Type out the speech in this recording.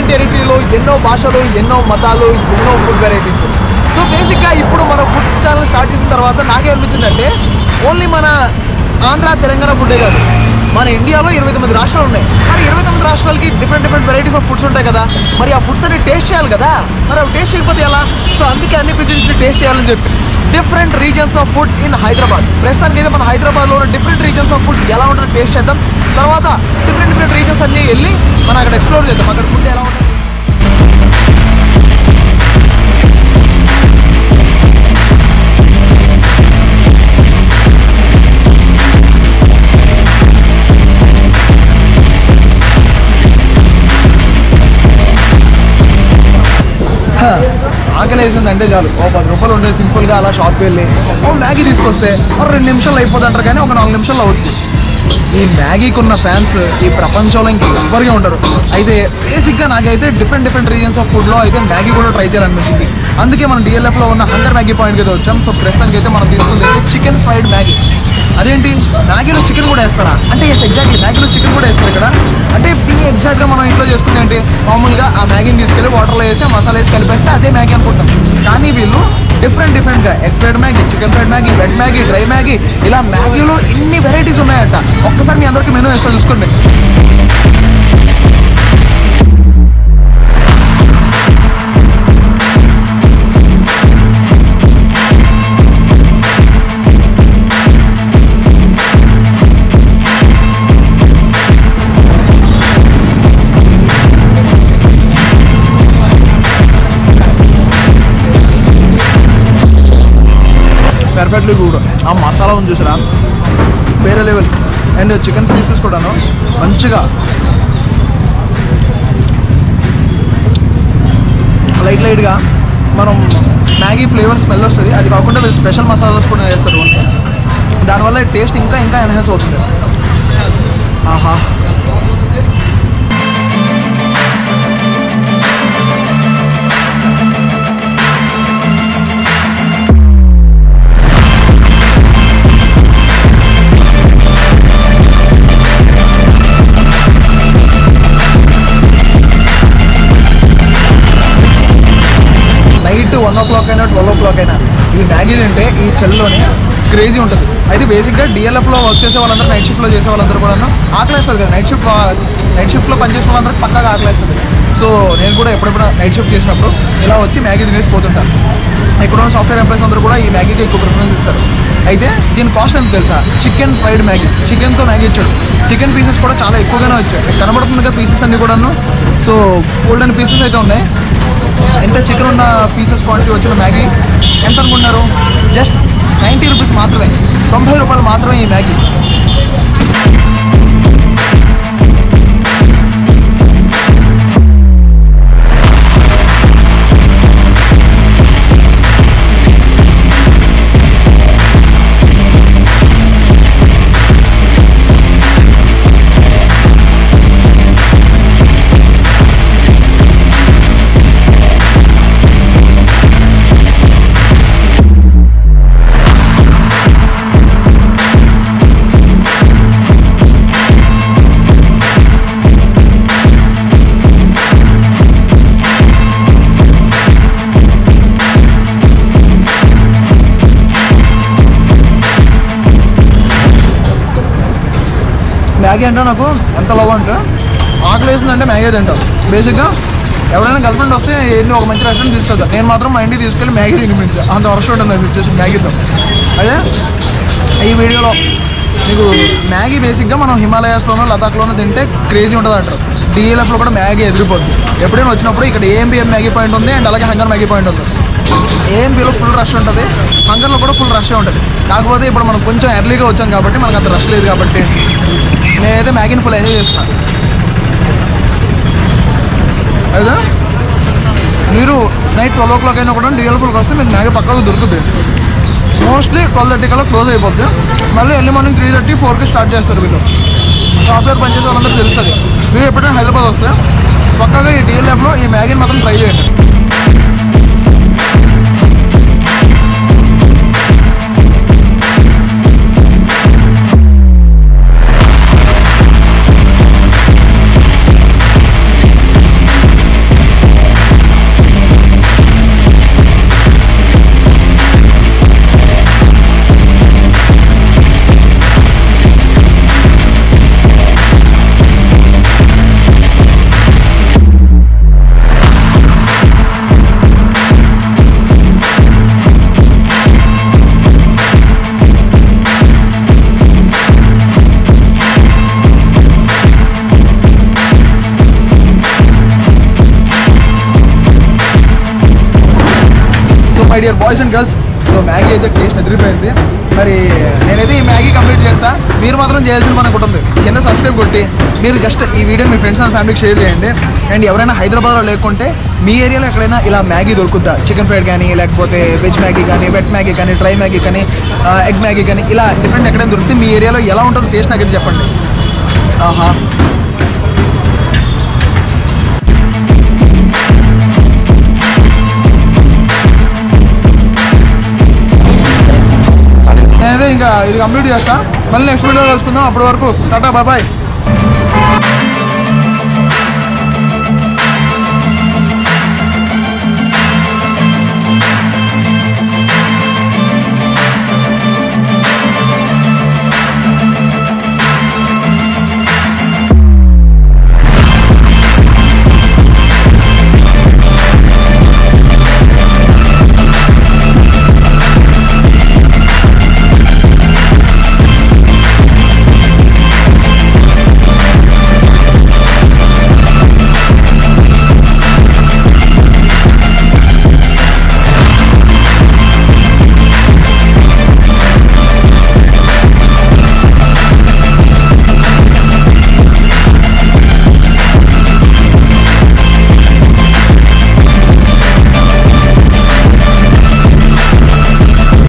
Indian టెరిటరీలో ఎన్నో భాషలు ఎన్నో మతాలు ఎన్నో ఫుడ్ వెరైటీస్ సో బేసిక్గా ఇప్పుడు మన ఫుడ్ ఛానల్ స్టార్ట్ చేసిన తర్వాత నాకేమనిపించిందంటే ఓన్లీ మన ఆంధ్ర తెలంగాణ ఫుడ్డే కాదు మన ఇండియాలో ఇరవై తొమ్మిది రాష్ట్రాలు ఉన్నాయి మరి ఇరవై తొమ్మిది రాష్ట్రాలకి different different varieties of foods ఉంటాయి కదా మరి ఆ ఫుడ్స్ అన్ని టేస్ట్ చేయాలి కదా మరి అవి టేస్ట్ చేయకపోతే ఎలా సో అందుకే అన్ని క్విజిన్స్ని టేస్ట్ చేయాలని చెప్పి different reasons of food in Hyderabad ప్రస్తుతానికి అయితే మన హైదరాబాద్లో ఉన్న డిఫరెంట్ రీజన్స్ ఆఫ్ ఫుడ్ ఎలా ఉంటుందో టేస్ట్ చేద్దాం తర్వాత డిఫరెంట్ డిఫరెంట్ రీజన్స్ అన్ని వెళ్ళి మనం అక్కడ ఎక్స్ప్లోర్ చేద్దాం అక్కడ ఫుడ్ ఎలా ఉంటుంది హ, ఆకలి వేసిందంటే చాలు ఓ పది రూపాయలు ఉండే సింపుల్గా అలా షాప్కి వెళ్ళి ఓ మ్యాగీ తీసుకొస్తే ఒక రెండు నిమిషాలు అయిపోతుంది అంటారు కానీ ఒక నాలుగు నిమిషాలు అవుతుంది ఈ మ్యాగీకి ఉన్న ఫ్యాన్స్ ఈ ప్రపంచంలో ఇంక ఎవరిగా ఉండరు అయితే బేసిక్గా నాకైతే డిఫరెంట్ డిఫరెంట్ రీజన్స్ ఆఫ్ ఫుడ్లో అయితే మ్యాగీ కూడా ట్రై చేయాలనిపించింది అందుకే మనం డిఎల్ఎఫ్లో ఉన్న హంగర్ మ్యాగీ పాయింట్కి అయితే వచ్చాం సో ప్రస్తుతానికి అయితే మనం తీసుకుంది చికెన్ ఫ్రైడ్ మ్యాగీ అదేంటి మ్యాగీలో చికెన్ కూడా వేస్తారా అంటే ఎస్ ఎగ్జాక్ట్లీ మ్యాగీలో చికెన్ కూడా వేస్తారు ఇక్కడ అంటే బీ ఎగ్జాక్ట్గా మనం ఇంట్లో చేసుకుంటే ఏంటి మామూలుగా ఆ మ్యాగీని తీసుకెళ్ళి వాటర్లో వేసి ఆ మసాలా వేసి కలిపేస్తే అదే మ్యాగీ అనుకుంటాం కానీ వీళ్ళు డిఫరెంట్ డిఫరెంట్గా egg fried Maggi chicken fried Maggi wet Maggi dry Maggi ఇలా మ్యాగీలో ఇన్ని వెరైటీస్ ఉన్నాయంట ఒక్కసారి మీ అందరికీ మెనూ వేస్తా చూసుకోండి పెర్ఫెక్ట్లీ కూడా ఆ మసాలా ఉంది చూసారా వేరే లెవెల్ అండ్ చికెన్ పీసెస్ కూడాను మంచిగా లైట్ లైట్గా మనం మ్యాగీ ఫ్లేవర్ స్మెల్ వస్తుంది అది కాకుండా వీళ్ళు స్పెషల్ మసాలాస్ కూడా వేస్తారు ఓన్లీ దానివల్ల టేస్ట్ ఇంకా ఇంకా ఎన్హాన్స్ అవుతుంది ఆహా నైట్ వన్ ఓ క్లాక్ అయినా ట్వెల్వ్ ఓ క్లాక్ అయినా ఈ మ్యాగీ తింటే ఈ చలిలోనే క్రేజీ ఉంటుంది అయితే బేసిక్గా డిఎల్ఎఫ్లో వర్క్ చేసే వాళ్ళందరూ నైట్ షిఫ్ట్లో చేసే వాళ్ళందరూ కూడా ఆకలేస్తుంది కదా నైట్ షిఫ్ట్ నైట్ షిఫ్ట్లో పనిచేసే వాళ్ళందరూ పక్కాగా ఆకలేస్తుంది సో నేను కూడా ఎప్పుడెప్పుడు నైట్ షిఫ్ట్ చేసినప్పుడు ఇలా వచ్చి మ్యాగీ తినేసి పోతుంటాను ఇక్కడ ఉన్న సాఫ్ట్వేర్ ఎంప్లాయీస్ అందరూ కూడా ఈ మ్యాగీకి ఎక్కువ ప్రిఫరెన్స్ ఇస్తారు అయితే దీని కాస్ట్ ఎంత తెలుసా చికెన్ ఫ్రైడ్ మ్యాగీ చికెన్తో మ్యాగీ ఇచ్చాడు చికెన్ పీసెస్ కూడా చాలా ఎక్కువగానే వచ్చాయి మీకు కనబడుతుందిగా పీసెస్ అన్ని కూడాను సో గోల్డెన్ పీసెస్ అయితే ఉన్నాయి ఎంత చికెన్ ఉన్న పీసెస్ క్వాంటిటీ వచ్చిన మ్యాగీ ఎంత అనుకుంటున్నారు జస్ట్ నైంటీ రూపీస్ మాత్రమే తొంభై రూపాయలు మాత్రమే ఈ మ్యాగీ మ్యాగీ అంటే నాకు ఎంత లవ్ అంటే ఆకలి వేసిందంటే మ్యాగీ తింటాం బేసిక్గా ఎవరైనా గర్ల్ ఫ్రెండ్ వస్తే ఎన్ని ఒక మంచి రెస్టారెంట్ తీసుకెళ్తా నేను మాత్రం మా ఇంటికి తీసుకెళ్ళి మ్యాగీ తినిపించా అంత వర్షం ఉంటుంది నాకు వచ్చేసి మ్యాగీతో అదే ఈ వీడియోలో మీకు మ్యాగీ బేసిక్గా మనం హిమాలయాస్లోనో లదాఖ్లోనో తింటే క్రేజీ ఉంటుంది అంటారు డిఎల్ఎఫ్లో కూడా మ్యాగీ ఎదిరిపోద్ది ఎప్పుడైనా వచ్చినప్పుడు ఇక్కడ ఏఎంబిఎం మ్యాగీ పాయింట్ ఉంది అండ్ అలాగే హంగర్ మ్యాగీ పాయింట్ ఉంది ఏఎంబీలో ఫుల్ రష్ ఉంటుంది హంగర్లో కూడా ఫుల్ రష్ ఉంటుంది కాకపోతే ఇప్పుడు మనం కొంచెం ఎర్లీగా వచ్చాం కాబట్టి మనకు అంత రష్ లేదు కాబట్టి నేనైతే మ్యాగీని ఫుల్ ఎంజాయ్ చేస్తాను అయితే మీరు నైట్ ట్వెల్వ్ ఓ క్లాక్ అయినా కూడా డిఎల్ ఫుల్కి వస్తే మీకు మ్యాగీ పక్కకు దొరుకుతుంది మోస్ట్లీ ట్వెల్వ్ థర్టీ కల్లా క్లోజ్ అయిపోద్ది మళ్ళీ ఎర్లీ మార్నింగ్ త్రీ థర్టీ ఫోర్కి స్టార్ట్ చేస్తారు వీళ్ళు సాఫ్ట్వేర్ పనిచేసే వాళ్ళందరూ తెలుస్తుంది మీరు ఎప్పుడైనా హైదరాబాద్ వస్తే పక్కగా ఈ డిఎల్ఎఫ్లో ఈ మ్యాగీని మాత్రం ట్రై చేయండి boys and girls so Maggi అయితే టేస్ట్ ఎదిరిపోయింది మరి నేనైతే ఈ మ్యాగీ కంప్లీట్ చేస్తా మీరు మాత్రం చేయాల్సిన పని ఒకటి ఉంది కింద సబ్స్క్రైబ్ కొట్టి మీరు జస్ట్ ఈ వీడియో మీ ఫ్రెండ్స్ అండ్ ఫ్యామిలీకి షేర్ చేయండి అండ్ ఎవరైనా హైదరాబాద్లో లేకుంటే మీ ఏరియాలో ఎక్కడైనా ఇలా మ్యాగీ దొరుకుద్దా చికెన్ ఫ్రైడ్ కానీ లేకపోతే వెజ్ మ్యాగీ కానీ వెట్ మ్యాగీ కానీ డ్రై మ్యాగీ కానీ ఎగ్ మ్యాగీ కానీ ఇలా డిఫరెంట్ ఎక్కడైనా దొరికితే మీ ఏరియాలో ఎలా ఉంటుందో టేస్ట్ నాకైతే చెప్పండి ఆహా నేనైతే ఇంకా ఇది కంప్లీట్ చేస్తా మళ్ళీ నెక్స్ట్ వీడియో కలుసుకుందాం అప్పటి వరకు టాటా బాయ్